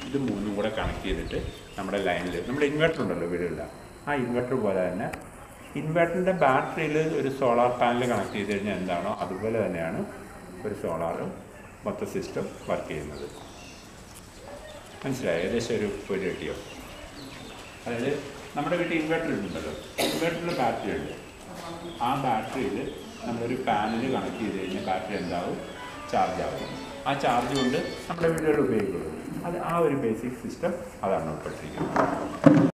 ഇത് മൂന്നും കൂടെ കണക്ട് ചെയ്തിട്ട് നമ്മുടെ ലൈനിൽ നമ്മുടെ ഇൻവെർട്ടർ ഉണ്ടല്ലോ വീടുകളിൽ ആ ഇൻവെർട്ടർ പോലെ തന്നെ ഇൻവെർട്ടറിൻ്റെ ബാറ്ററിയിൽ ഒരു സോളാർ പാനൽ കണക്ട് ചെയ്ത് കഴിഞ്ഞാൽ എന്താണോ അതുപോലെ തന്നെയാണ് ഒരു സോളാറും മൊത്ത സിസ്റ്റം വർക്ക് ചെയ്യുന്നത് മനസ്സിലായോ ഏകദേശം ഒരു പൊരി കിട്ടിയോ അതായത് നമ്മുടെ വീട്ടിൽ ഇൻവെർട്ടർ ഉണ്ടല്ലോ ഇൻവെർട്ടറിൽ ബാറ്ററി ഉണ്ട് ആ ബാറ്ററിയിൽ നമ്മളൊരു പാനൽ കണക്ട് ചെയ്ത് കഴിഞ്ഞാൽ ബാറ്ററി എന്താവും ചാർജ് ആവും ആ ചാർജ് കൊണ്ട് നമ്മുടെ വീടുകളിൽ ഉപയോഗിക്കുള്ളൂ അത് ആ ഒരു ബേസിക് സിസ്റ്റം അതാണ് ഉൾപ്പെട്ടിരിക്കുന്നത്